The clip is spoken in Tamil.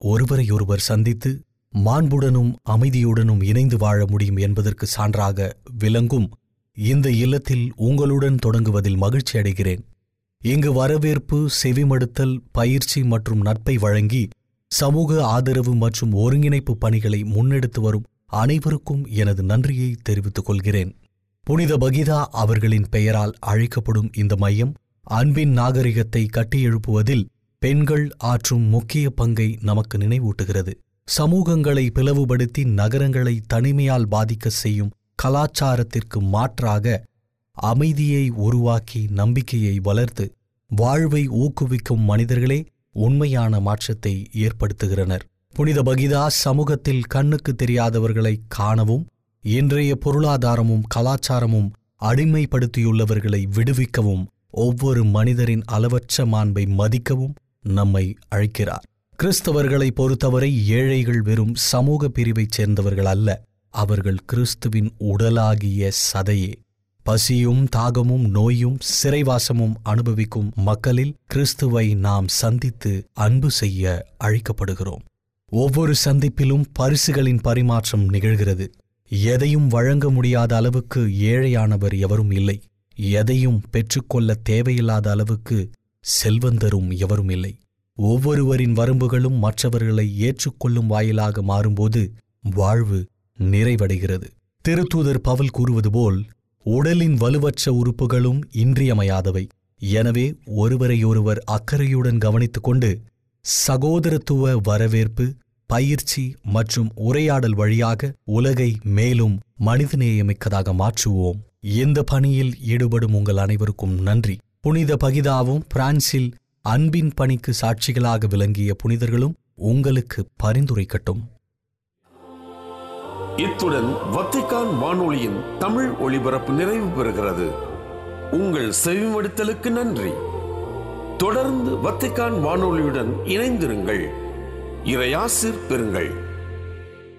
ஒருவரையொருவர் சந்தித்து மாண்புடனும் அமைதியுடனும் இணைந்து வாழ முடியும் என்பதற்கு சான்றாக விளங்கும் இந்த இல்லத்தில் உங்களுடன் தொடங்குவதில் மகிழ்ச்சி அடைகிறேன் இங்கு வரவேற்பு செவிமடுத்தல் பயிற்சி மற்றும் நட்பை வழங்கி சமூக ஆதரவு மற்றும் ஒருங்கிணைப்பு பணிகளை முன்னெடுத்து வரும் அனைவருக்கும் எனது நன்றியை தெரிவித்துக் கொள்கிறேன் புனித பகிதா அவர்களின் பெயரால் அழைக்கப்படும் இந்த மையம் அன்பின் நாகரிகத்தை கட்டியெழுப்புவதில் பெண்கள் ஆற்றும் முக்கிய பங்கை நமக்கு நினைவூட்டுகிறது சமூகங்களை பிளவுபடுத்தி நகரங்களை தனிமையால் பாதிக்க செய்யும் கலாச்சாரத்திற்கு மாற்றாக அமைதியை உருவாக்கி நம்பிக்கையை வளர்த்து வாழ்வை ஊக்குவிக்கும் மனிதர்களே உண்மையான மாற்றத்தை ஏற்படுத்துகிறனர் புனித பகிதா சமூகத்தில் கண்ணுக்கு தெரியாதவர்களை காணவும் இன்றைய பொருளாதாரமும் கலாச்சாரமும் அடிமைப்படுத்தியுள்ளவர்களை விடுவிக்கவும் ஒவ்வொரு மனிதரின் அளவற்ற மாண்பை மதிக்கவும் நம்மை அழைக்கிறார் கிறிஸ்தவர்களை பொறுத்தவரை ஏழைகள் வெறும் சமூக பிரிவைச் சேர்ந்தவர்கள் அல்ல அவர்கள் கிறிஸ்துவின் உடலாகிய சதையே பசியும் தாகமும் நோயும் சிறைவாசமும் அனுபவிக்கும் மக்களில் கிறிஸ்துவை நாம் சந்தித்து அன்பு செய்ய அழைக்கப்படுகிறோம் ஒவ்வொரு சந்திப்பிலும் பரிசுகளின் பரிமாற்றம் நிகழ்கிறது எதையும் வழங்க முடியாத அளவுக்கு ஏழையானவர் எவரும் இல்லை எதையும் பெற்றுக்கொள்ள தேவையில்லாத அளவுக்கு செல்வந்தரும் எவரும் இல்லை ஒவ்வொருவரின் வரம்புகளும் மற்றவர்களை ஏற்றுக்கொள்ளும் வாயிலாக மாறும்போது வாழ்வு நிறைவடைகிறது திருத்தூதர் பவுல் கூறுவது போல் உடலின் வலுவற்ற உறுப்புகளும் இன்றியமையாதவை எனவே ஒருவரையொருவர் அக்கறையுடன் கவனித்துக் கொண்டு சகோதரத்துவ வரவேற்பு பயிற்சி மற்றும் உரையாடல் வழியாக உலகை மேலும் மனிதநேயமிக்கதாக மாற்றுவோம் இந்த பணியில் ஈடுபடும் உங்கள் அனைவருக்கும் நன்றி புனித பகிதாவும் பிரான்சில் அன்பின் பணிக்கு சாட்சிகளாக விளங்கிய புனிதர்களும் உங்களுக்கு பரிந்துரைக்கட்டும் இத்துடன் வத்திக்கான் வானொலியின் தமிழ் ஒளிபரப்பு நிறைவு பெறுகிறது உங்கள் செவிமடுத்தலுக்கு நன்றி தொடர்ந்து வத்திக்கான் வானொலியுடன் இணைந்திருங்கள் இறையாசிர் பெறுங்கள்